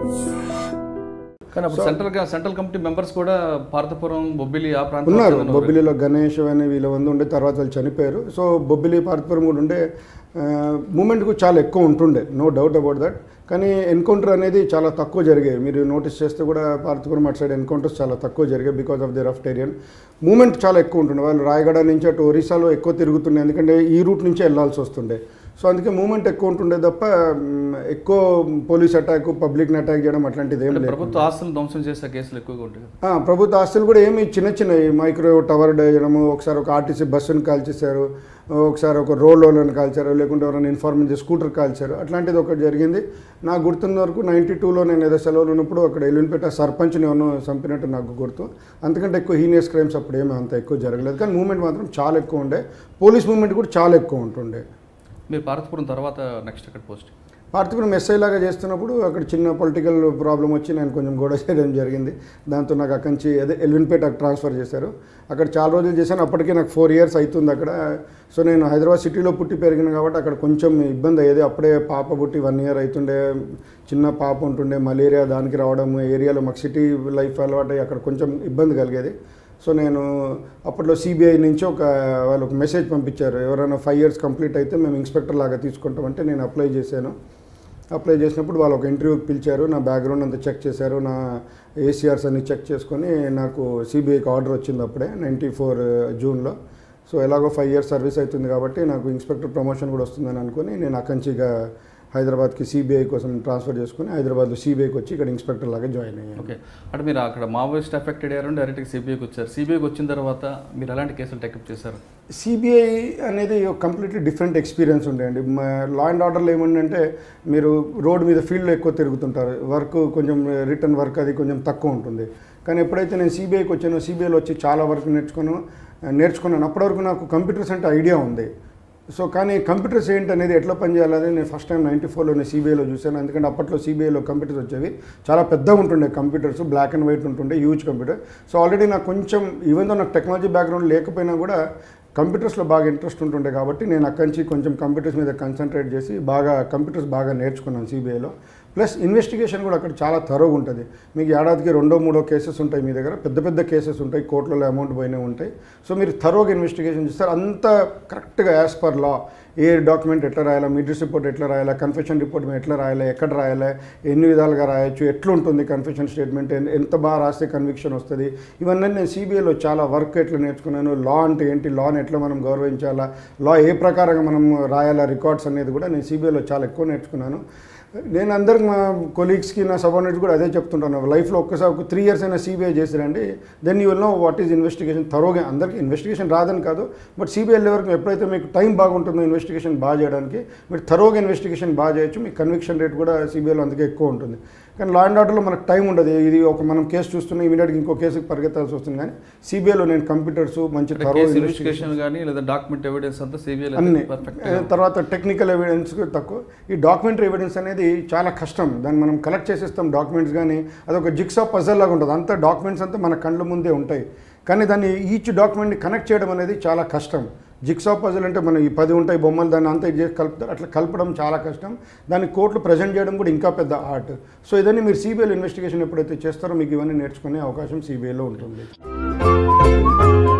కానీ అప్పుడు సెంట్రల్ గా- సెంట్రల్ కమిటీ మెంబర్స్ కూడా భారతపురం బొబ్బిలి ఆ ప్రాంతం ఉన్నారు బొబ్బిలిలో గణేష్ అని వీళ్ళ మంది ఉండే తర్వాత వాళ్ళు చనిపోయారు సో బొబ్బిలి పార్తపురం కూడా ఉండే మూమెంట్ కూడా చాలా ఎక్కువ ఉంటుండే నో డౌట్ అబౌట్ దట్ కానీ ఎన్కౌంటర్ అనేది చాలా తక్కువ జరిగాయి మీరు నోటీస్ చేస్తే కూడా పార్తపురం అటు సైడ్ ఎన్కౌంటర్స్ చాలా తక్కువ జరిగాయి because of the rough terrain moment చాలా ఎక్కువ ఉంటుండే వాళ్ళు రాయగడ నుంచి అటు ఒరిస్సాలో ఎక్కువ తిరుగుతుండే ఎందుకంటే ఈ రూట్ నుంచే వెళ్ళాల్సి వస్తుండే సో అందుకే మూమెంట్ ఎక్కువ ఉంటుండే తప్ప మ్, ఎక్కువ పోలీస్ అటాక్ పబ్లిక్ని అటాక్ చేయడం అట్లాంటిది ఏం అంటే లేదు ప్రభుత్వ ఆస్తులను ధ్వంసం చేసే కేసులు ఎక్కువగా ఉంటాయి కదా. ఆ, ప్రభుత్వ ఆస్తులు కూడా ఏమి చిన్న చిన్నవి మైక్రోవేవ్ టవర్ వేయడము ఒకసారి ఒక ఆర్టీసీ బస్సును కాల్చేశారు ఒకసారి ఒక రోడ్లను కాల్చారు లేకుంటే ఎవరైనా ఇన్ఫార్మేషన్ చేసి స్కూటర్ కాల్చారు అట్లాంటిది ఒకటి జరిగింది నాకు గుర్తున్న వరకు నైంటీ టూలో నేను ఏదో సెలవులు ఉన్నప్పుడు అక్కడ ఎల్లునిపేట సర్పంచ్ని ఎవరినో చంపినట్టు నాకు గుర్తు అంతకంటే ఎక్కువ హీనియస్ క్రైమ్స్ అప్పుడు ఏమీ అంత ఎక్కువ జరగలేదు కానీ మూమెంట్ మాత్రం చాలా ఎక్కువ ఉండే పోలీస్ మూమెంట్ కూడా చాలా ఎక్కువ ఉంటుండే మీరు భారతపురం తర్వాత నెక్స్ట్ ఎక్కడ పోస్ట్ పార్తీపురం ఎస్ఐ లాగా చేస్తున్నప్పుడు అక్కడ చిన్న పొలిటికల్ ప్రాబ్లం వచ్చి నేను కొంచెం గొడవ చేయడం జరిగింది దాంతో నాకు అక్కడి నుంచి అదే ఎల్విన్పేట ట్రాన్స్ఫర్ చేశారు అక్కడ చాలా రోజులు చేశాను అప్పటికే నాకు ఫోర్ ఇయర్స్ అవుతుంది అక్కడ సో నేను హైదరాబాద్ సిటీలో పుట్టి పెరిగిన కాబట్టి అక్కడ కొంచెం ఇబ్బంది అయ్యేది అప్పుడే పాప పుట్టి వన్ ఇయర్ అవుతుండే చిన్న పాప ఉంటుండే మలేరియా దానికి రావడం ఏరియాలో మాకు సిటీ లైఫ్ అలవాటు అక్కడ కొంచెం ఇబ్బంది కలిగేది సో నేను అప్పట్లో సిబిఐ నుంచి ఒక వాళ్ళు ఒక మెసేజ్ పంపించారు ఎవరైనా ఫైవ్ ఇయర్స్ కంప్లీట్ అయితే మేము ఇన్స్పెక్టర్ లాగా తీసుకుంటామంటే నేను అప్లై చేశాను అప్లై చేసినప్పుడు వాళ్ళు ఒక ఇంటర్వ్యూకి పిలిచారు నా బ్యాక్గ్రౌండ్ అంతా చెక్ చేశారు నా ఏసీఆర్స్ అన్ని చెక్ చేసుకొని నాకు సిబిఐకి ఆర్డర్ వచ్చింది అప్పుడే నైంటీ ఫోర్ జూన్లో సో ఎలాగో ఫైవ్ ఇయర్స్ సర్వీస్ అవుతుంది కాబట్టి నాకు ఇన్స్పెక్టర్ ప్రమోషన్ కూడా వస్తుందని అనుకుని నేను అక్కడి నుంచి ఇక హైదరాబాద్కి సిబిఐ కోసం ట్రాన్స్ఫర్ చేసుకుని హైదరాబాద్లో సిబిఐకి వచ్చి ఇక్కడ ఇన్స్పెక్టర్ లాగా జాయిన్ అయ్యాను ఓకే అంటే మీరు అక్కడ మావోయిస్ట్ ఎఫెక్టెడ్ అయ్యారు డైరెక్ట్గా సిబిఐకి వచ్చారు సిబిఐకి వచ్చిన తర్వాత మీరు ఎలాంటి కేసులు టెకప్ చేశారు సిబిఐ అనేది ఒక కంప్లీట్లీ డిఫరెంట్ ఎక్స్పీరియన్స్ ఉండేయండి లా అండ్ ఆర్డర్లో ఏముందంటే మీరు రోడ్ మీద ఫీల్డ్లో ఎక్కువ తిరుగుతుంటారు వర్క్ కొంచెం రిటర్న్ వర్క్ అది కొంచెం తక్కువ ఉంటుంది కానీ ఎప్పుడైతే నేను సిబిఐకి వచ్చానో సిబిఐలో వచ్చి చాలా వర్క్ నేర్చుకున్నాను నేర్చుకున్నాను అప్పటి వరకు నాకు కంప్యూటర్స్ అంటే ఐడియా ఉంది సో కానీ కంప్యూటర్స్ ఏంటి అనేది ఎట్లా పనిచేయాలని నేను ఫస్ట్ టైం నైంటీ ఫోర్లో నేను సిబిఐలో చూశాను ఎందుకంటే అప్పట్లో సిబిఐలో కంప్యూటర్స్ వచ్చేవి చాలా పెద్దగా ఉంటుండే కంప్యూటర్స్ బ్లాక్ అండ్ వైట్ ఉంటుండే హ్యూజ్ కంప్యూటర్ సో ఆల్రెడీ నాకు కొంచెం ఈవెన్ దో నాకు టెక్నాలజీ బ్యాక్గ్రౌండ్ లేకపోయినా కూడా కంప్యూటర్స్లో బాగా ఇంట్రెస్ట్ ఉంటుండే కాబట్టి నేను అక్కడి నుంచి కొంచెం కంప్యూటర్స్ మీద కాన్సన్ట్రేట్ చేసి బాగా కంప్యూటర్స్ బాగా నేర్చుకున్నాను సిబిఐలో ప్లస్ ఇన్వెస్టిగేషన్ కూడా అక్కడ చాలా తరోగా ఉంటుంది మీకు ఏడాదికి రెండో మూడో కేసెస్ ఉంటాయి మీ దగ్గర పెద్ద పెద్ద కేసెస్ ఉంటాయి కోర్టులలో అమౌంట్ పోయినవి ఉంటాయి సో మీరు తరోగా ఇన్వెస్టిగేషన్ చేస్తారు అంత కరెక్ట్గా యాజ్ పర్ లా ఏ డాక్యుమెంట్ ఎట్లా రాయాలా మిడ్రిస్ రిపోర్ట్ ఎట్లా రాయాలా కన్ఫెషన్ రిపోర్ట్ మేము ఎట్లా రాయాలి ఎక్కడ రాయాలి ఎన్ని విధాలుగా రాయొచ్చు ఎట్లుంటుంది కన్ఫెషన్ స్టేట్మెంట్ ఎన్- ఎంత బాగా రాస్తే కన్విక్షన్ వస్తుంది ఇవన్నీ నేను సిబిఐలో చాలా వర్క్ ఎట్లా నేర్చుకున్నాను లా అంటే ఏంటి లాని ఎట్లా మనం గౌరవించాలా లా ఏ ప్రకారంగా మనం రాయాలా రికార్డ్స్ అనేది కూడా నేను సిబిఐలో చాలా ఎక్కువ నేర్చుకున్నాను నేను అందరికి మా కొలీగ్స్కి నా సబార్డినేట్స్ కూడా అదే చెప్తుంటాను లైఫ్లో ఒక్కసారి ఒక త్రీ ఇయర్స్ అయినా సిబిఐ చేసిరండి then you will know what is investigation తరోగా అందరికీ ఇన్వెస్టిగేషన్ రాదని కాదు బట్ సిబిఐ వెళ్ళే వరకు ఎప్పుడైతే మీకు టైం బాగుంటుందో ఇన్వెస్టిగేషన్ బాగా చేయడానికి మీరు తరోగా ఇన్వెస్టిగేషన్ బాగా చేయొచ్చు మీ కన్విక్షన్ రేట్ కూడా సిబిఐలో అందుకే ఎక్కువ ఉంటుంది కానీ లా అండ్ ఆర్డర్లో మనకు టైం ఉండదు ఇది ఒక మనం కేసు చూస్తున్నా ఇమీడియట్గా ఇంకో కేసుకి పరిగెత్తాల్సి వస్తుంది కానీ సిబిఐలో నేను కంప్యూటర్స్ మంచి తరో కేసు ఇన్వెస్టిగేషన్ కానీ లేదా డాక్యుమెంట్ ఎవిడెన్స్ అంతా సిబిఐ అన్ని పర్ఫెక్ట్ ఆ, తర్వాత టెక్నికల్ ఎవిడెన్స్ తక్కువ ఈ డాక్యుమెంటరీ ఎవిడెన్స్ అనేది చాలా కష్టం దాన్ని మనం కలెక్ట్ చేసేస్తాం డాక్యుమెంట్స్ కానీ అదొక జిక్సా పజల్ లాగా ఉంటుంది అంతా డాక్యుమెంట్స్ అంతా మన కళ్ళ ముందే ఉంటాయి కానీ దాన్ని ఈచ్ డాక్యుమెంట్ని కనెక్ట్ చేయడం అనేది చాలా కష్టం జిక్సా పజల్ అంటే మనం ఈ పది ఉంటాయి బొమ్మలు దాన్ని అంతా ఇది చేసి కలుపుతారు అట్లా కలపడం చాలా కష్టం దాన్ని కోర్టులో ప్రజెంట్ చేయడం కూడా ఇంకా పెద్ద ఆర్ట్ సో ఇదన్నీ మీరు సిబిఐలో ఇన్వెస్టిగేషన్ ఎప్పుడైతే చేస్తారో మీకు ఇవన్నీ నేర్చుకునే అవకాశం సిబిఐలో ఉంటుంది